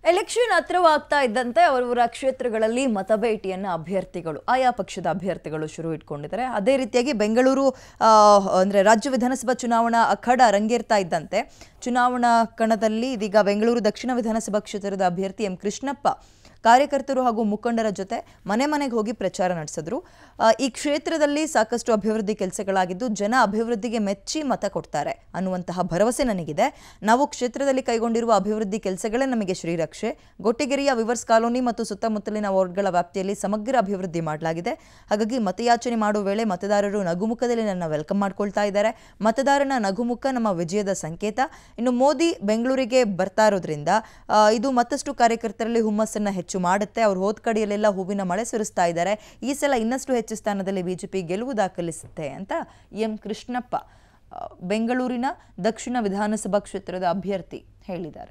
election ಹತ್ರವಾಗ್ತಾ ಇದ್ದಂತೆ ಅವರವರ ಕ್ಷೇತ್ರಗಳಲ್ಲಿ ಮತಬೇಟಿಯನ್ನು ಅಭ್ಯರ್ಥಿಗಳು ಆಯಾ ಪಕ್ಷದ ಅಭ್ಯರ್ಥಿಗಳು ಶುರು ಇಟ್ಕೊಂಡಿದ್ದಾರೆ ಅದೇ ರೀತಿಯಾಗಿ ಬೆಂಗಳೂರು ಆ, ಅಂದ್ರೆ ರಾಜ್ಯ ವಿಧಾನಸಭಾ ಚುನಾವಣಾ ಅಖಾಡ ರಂಗೇರ್ತಾ ಇದ್ದಂತೆ ಚುನಾವಣಾ ಕಣದಲ್ಲಿ ಇದೀಗ ಬೆಂಗಳೂರು ದಕ್ಷಿಣ ವಿಧಾನಸಭಾ ಕ್ಷೇತ್ರದ ಅಭ್ಯರ್ಥಿ ಎಂ ಕೃಷ್ಣಪ್ಪ ಕಾರ್ಯಕರ್ತರು ಹಾಗೂ ಮುಖಂಡರ ಜೊತೆ ಮನೆ ಮನೆಗೆ ಹೋಗಿ ಪ್ರಚಾರ ನಡೆಸಿದ್ರು ಆ, ಈ ಕ್ಷೇತ್ರದಲ್ಲಿ ಸಾಕಷ್ಟು ಅಭಿವೃದ್ಧಿ ಕೆಲಸಗಳಾಗಿದ್ದು ಜನ ಅಭಿವೃದ್ಧಿಗೆ ಮೆಚ್ಚಿ ಮತ ಕೊಡ್ತಾರೆ ಅನ್ನುವಂತಹ ಭರವಸೆ ನನಗಿದೆ ನಾವು ಕ್ಷೇತ್ರದಲ್ಲಿ ಕೈಗೊಂಡಿರುವ ಅಭಿವೃದ್ಧಿ ಕೆಲಸಗಳೇ ನಮಗೆ ಶ್ರೀರಕ್ಷೆ ಗೊಟ್ಟಿಗೆರೆಯ ವಿವರ್ಸ್ ಕಾಲೋನಿ ಮತ್ತು ಸುತ್ತಮುತ್ತಲಿನ ವಾರ್ಡ್ಗಳ ವ್ಯಾಪ್ತಿಯಲ್ಲಿ ಸಮಗ್ರ ಅಭಿವೃದ್ಧಿ ಮಾಡಲಾಗಿದೆ ಹಾಗಾಗಿ ಮತಯಾಚನೆ ಮಾಡುವ ವೇಳೆ ಮತದಾರರು ನಗುಮುಖದಲ್ಲಿ ನನ್ನ ವೆಲ್ಕಮ್ ಮಾಡ್ಕೊಳ್ತಾ ಇದ್ದಾರೆ ಮತದಾರನ ನಗುಮುಖ ನಮ್ಮ ವಿಜಯದ ಸಂಕೇತ ಇನ್ನು ಮೋದಿ ಬೆಂಗಳೂರಿಗೆ ಬರ್ತಾ ಇರೋದ್ರಿಂದ ಆ, ಇದು ಮತ್ತಷ್ಟು ಕಾರ್ಯಕರ್ತರಲ್ಲಿ ಹುಮ್ಮಸ್ಸನ್ನ ಹೆಚ್ಚು ಮಾಡುತ್ತೆ ಅವ್ರು ಹೋದ ಕಡೆಯಲ್ಲೆಲ್ಲ ಹೂವಿನ ಮಳೆ ಸುರಿಸ್ತಾ ಇದ್ದಾರೆ ಈ ಸಲ ಇನ್ನಷ್ಟು ಹೆಚ್ಚು ಸ್ಥಾನದಲ್ಲಿ ಬಿಜೆಪಿ ಗೆಲುವು ದಾಖಲಿಸುತ್ತೆ ಅಂತ ಎಂ ಕೃಷ್ಣಪ್ಪ ಆ, ಬೆಂಗಳೂರಿನ ದಕ್ಷಿಣ ವಿಧಾನಸಭಾ ಕ್ಷೇತ್ರದ ಅಭ್ಯರ್ಥಿ ಹೇಳಿದ್ದಾರೆ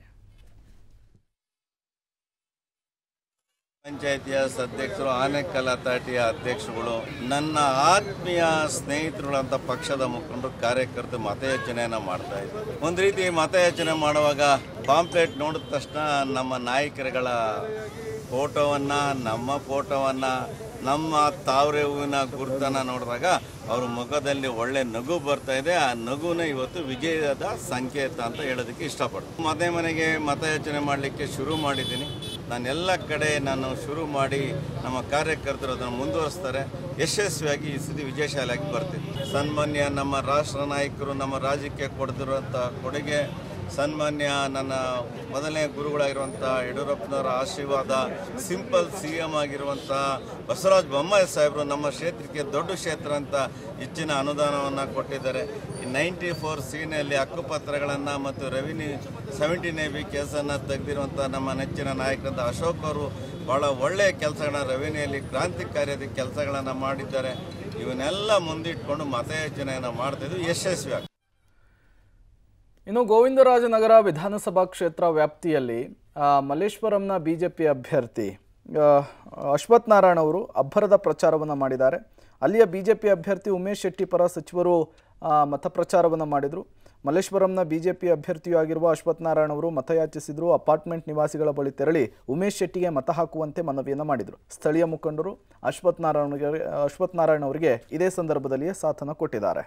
ಪಂಚಾಯತಿಯ ಅಧ್ಯಕ್ಷರು ಆನೆಕಲ್ ಅಥಾರಿಟಿಯ ಅಧ್ಯಕ್ಷರುಗಳು ನನ್ನ ಆತ್ಮೀಯ ಸ್ನೇಹಿತರುಗಳಂತ ಪಕ್ಷದ ಮುಖಂಡರು ಕಾರ್ಯಕರ್ತರು ಮತಯಾಚನೆಯನ್ನ ಮಾಡ್ತಾ ಇದ್ದಾರೆ ಒಂದು ರೀತಿ ಮತಯಾಚನೆ ಮಾಡುವಾಗ ಪಾಂಪ್ಲೆಟ್ ನೋಡಿದ ತಕ್ಷಣ ನಮ್ಮ ನಾಯಕರುಗಳ ಫೋಟೋವನ್ನ ನಮ್ಮ ಫೋಟೋವನ್ನ ನಮ್ಮ ತಾವರೆ ಹೂವಿನ ಗುರುತನ್ನ ನೋಡಿದಾಗ ಅವ್ರ ಮುಖದಲ್ಲಿ ಒಳ್ಳೆ ನಗು ಬರ್ತಾ ಇದೆ ಆ ನಗುನ ಇವತ್ತು ವಿಜಯದ ಸಂಕೇತ ಅಂತ ಹೇಳೋದಕ್ಕೆ ಇಷ್ಟಪಡ್ತೀನಿ ಮನೆ ಮನೆಗೆ ಮತಯಾಚನೆ ಮಾಡಲಿಕ್ಕೆ ಶುರು ಮಾಡಿದ್ದೀನಿ ನಾನು ಎಲ್ಲ ಕಡೆ ನಾನು ಶುರು ಮಾಡಿ ನಮ್ಮ ಕಾರ್ಯಕರ್ತರು ಅದನ್ನು ಮುಂದುವರಿಸ್ತಾರೆ ಯಶಸ್ವಿಯಾಗಿ ಈ ಸತಿ ವಿಜಯಶಾಲಿಯಾಗಿ ಬರ್ತೀನಿ ಸನ್ಮಾನ್ಯ ನಮ್ಮ ರಾಷ್ಟ್ರ ನಾಯಕರು ನಮ್ಮ ರಾಜ್ಯಕ್ಕೆ ಕೊಡ್ತಿರುವಂಥ ಕೊಡುಗೆ ಸನ್ಮಾನ್ಯ ನನ್ನ ಮೊದಲನೇ ಗುರುಗಳಾಗಿರುವಂಥ ಯಡಿಯೂರಪ್ಪನವರ ಆಶೀರ್ವಾದ ಸಿಂಪಲ್ ಸಿ ಎಮ್ ಆಗಿರುವಂಥ ಬಸವರಾಜ ಬೊಮ್ಮಾಯಿ ಸಾಹೇಬರು ನಮ್ಮ ಕ್ಷೇತ್ರಕ್ಕೆ ದೊಡ್ಡ ಕ್ಷೇತ್ರ ಅಂತ ಹೆಚ್ಚಿನ ಅನುದಾನವನ್ನು ಕೊಟ್ಟಿದ್ದಾರೆ ಈ ನೈಂಟಿ ಫೋರ್ ಸಿನಲ್ಲಿ ಹಕ್ಕುಪತ್ರಗಳನ್ನು ಮತ್ತು ರೆವಿನ್ಯೂ ಸೆವೆಂಟೀನ್ ಎ ಬಿ ಕೇಸನ್ನು ತೆಗೆದಿರುವಂಥ ನಮ್ಮ ನೆಚ್ಚಿನ ನಾಯಕರಾದ ಅಶೋಕ್ ಅವರು ಭಾಳ ಒಳ್ಳೆಯ ಕೆಲಸಗಳನ್ನ ರೆವಿನ್ಯೂಯಲ್ಲಿ ಕ್ರಾಂತಿಕಾರಿಯಾದ ಕೆಲಸಗಳನ್ನು ಮಾಡಿದ್ದಾರೆ ಇವನ್ನೆಲ್ಲ ಮುಂದಿಟ್ಕೊಂಡು ಮತಯಾಚನೆಯನ್ನು ಮಾಡ್ತಿದ್ವಿ ಯಶಸ್ವಿ ಆಗ್ತದೆ ಇನ್ನು ಗೋವಿಂದರಾಜನಗರ ವಿಧಾನಸಭಾ ಕ್ಷೇತ್ರ ವ್ಯಾಪ್ತಿಯಲ್ಲಿ ಆ, ಮಲ್ಲೇಶ್ವರಂನ ಬಿಜೆಪಿ ಅಭ್ಯರ್ಥಿ ಆ, ಅಶ್ವಥ್ ನಾರಾಯಣ ಅವರು ಅಬ್ಬರದ ಪ್ರಚಾರವನ್ನು ಮಾಡಿದ್ದಾರೆ ಅಲ್ಲಿಯ ಬಿಜೆಪಿ ಅಭ್ಯರ್ಥಿ ಉಮೇಶ್ ಶೆಟ್ಟಿ ಪರ ಸಚಿವರು ಆ, ಮತ ಪ್ರಚಾರವನ್ನು ಮಾಡಿದರು ಮಲ್ಲೇಶ್ವರಂನ ಬಿಜೆಪಿ ಅಭ್ಯರ್ಥಿಯೂ ಆಗಿರುವ ಅಶ್ವಥ್ ನಾರಾಯಣ ಅವರು ಮತಯಾಚಿಸಿದ್ರು ಅಪಾರ್ಟ್ಮೆಂಟ್ ನಿವಾಸಿಗಳ ಬಳಿ ತೆರಳಿ ಉಮೇಶ್ ಶೆಟ್ಟಿಗೆ ಮತ ಹಾಕುವಂತೆ ಮನವಿಯನ್ನು ಮಾಡಿದರು ಸ್ಥಳೀಯ ಮುಖಂಡರು ಅಶ್ವಥ್ ನಾರಾಯಣಗೆ ಅಶ್ವಥ್ ನಾರಾಯಣ ಅವರಿಗೆ ಇದೇ ಸಂದರ್ಭದಲ್ಲಿಯೇ ಸಾಥನ್ನು ಕೊಟ್ಟಿದ್ದಾರೆ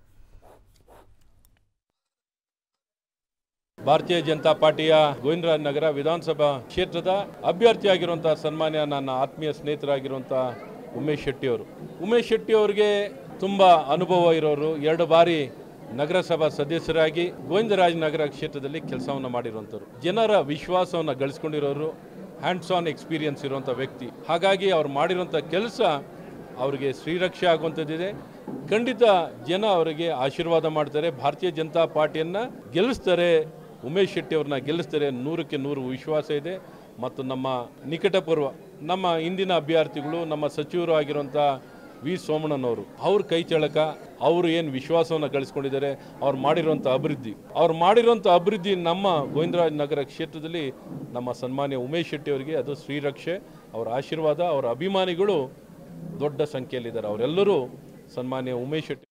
ಭಾರತೀಯ ಜನತಾ ಪಾರ್ಟಿಯ ಗೋವಿಂದರಾಜ ನಗರ ವಿಧಾನಸಭಾ ಕ್ಷೇತ್ರದ ಅಭ್ಯರ್ಥಿಯಾಗಿರುವಂಥ ಸನ್ಮಾನ್ಯ ನನ್ನ ಆತ್ಮೀಯ ಸ್ನೇಹಿತರಾಗಿರುವಂಥ ಉಮೇಶ್ ಶೆಟ್ಟಿ ಅವರು ಉಮೇಶ್ ಶೆಟ್ಟಿ ಅವರಿಗೆ ತುಂಬ ಅನುಭವ ಇರೋರು ಎರಡು ಬಾರಿ ನಗರಸಭಾ ಸದಸ್ಯರಾಗಿ ಗೋವಿಂದರಾಜ ನಗರ ಕ್ಷೇತ್ರದಲ್ಲಿ ಕೆಲಸವನ್ನು ಮಾಡಿರುವಂಥವ್ರು ಜನರ ವಿಶ್ವಾಸವನ್ನು ಗಳಿಸ್ಕೊಂಡಿರೋರು ಹ್ಯಾಂಡ್ಸ್ ಆನ್ ಎಕ್ಸ್ಪೀರಿಯನ್ಸ್ ಇರುವಂಥ ವ್ಯಕ್ತಿ ಹಾಗಾಗಿ ಅವ್ರು ಮಾಡಿರುವಂಥ ಕೆಲಸ ಅವರಿಗೆ ಶ್ರೀರಕ್ಷೆ ಆಗುವಂಥದ್ದಿದೆ ಖಂಡಿತ ಜನ ಅವರಿಗೆ ಆಶೀರ್ವಾದ ಮಾಡ್ತಾರೆ ಭಾರತೀಯ ಜನತಾ ಪಾರ್ಟಿಯನ್ನು ಗೆಲ್ಲಿಸ್ತಾರೆ ಉಮೇಶ್ ಶೆಟ್ಟಿ ಅವ್ರನ್ನ ಗೆಲ್ಲಿಸ್ತಾರೆ ನೂರಕ್ಕೆ ನೂರು ವಿಶ್ವಾಸ ಇದೆ ಮತ್ತು ನಮ್ಮ ನಿಕಟಪೂರ್ವ ನಮ್ಮ ಇಂದಿನ ಅಭ್ಯರ್ಥಿಗಳು ನಮ್ಮ ಸಚಿವರು ಆಗಿರುವಂಥ ವಿ ಸೋಮಣ್ಣನವರು ಅವ್ರ ಕೈ ಚಳಕ ಅವರು ಏನು ವಿಶ್ವಾಸವನ್ನು ಗಳಿಸ್ಕೊಂಡಿದ್ದಾರೆ ಅವ್ರು ಮಾಡಿರುವಂಥ ಅಭಿವೃದ್ಧಿ ಅವ್ರು ಮಾಡಿರುವಂಥ ಅಭಿವೃದ್ಧಿ ನಮ್ಮ ಗೋವಿಂದರಾಜ ನಗರ ಕ್ಷೇತ್ರದಲ್ಲಿ ನಮ್ಮ ಸನ್ಮಾನ್ಯ ಉಮೇಶ್ ಶೆಟ್ಟಿ ಅವರಿಗೆ ಅದು ಶ್ರೀರಕ್ಷೆ ಅವರ ಆಶೀರ್ವಾದ ಅವರ ಅಭಿಮಾನಿಗಳು ದೊಡ್ಡ ಸಂಖ್ಯೆಯಲ್ಲಿದ್ದಾರೆ ಅವರೆಲ್ಲರೂ ಸನ್ಮಾನ್ಯ ಉಮೇಶ್ ಶೆಟ್ಟಿ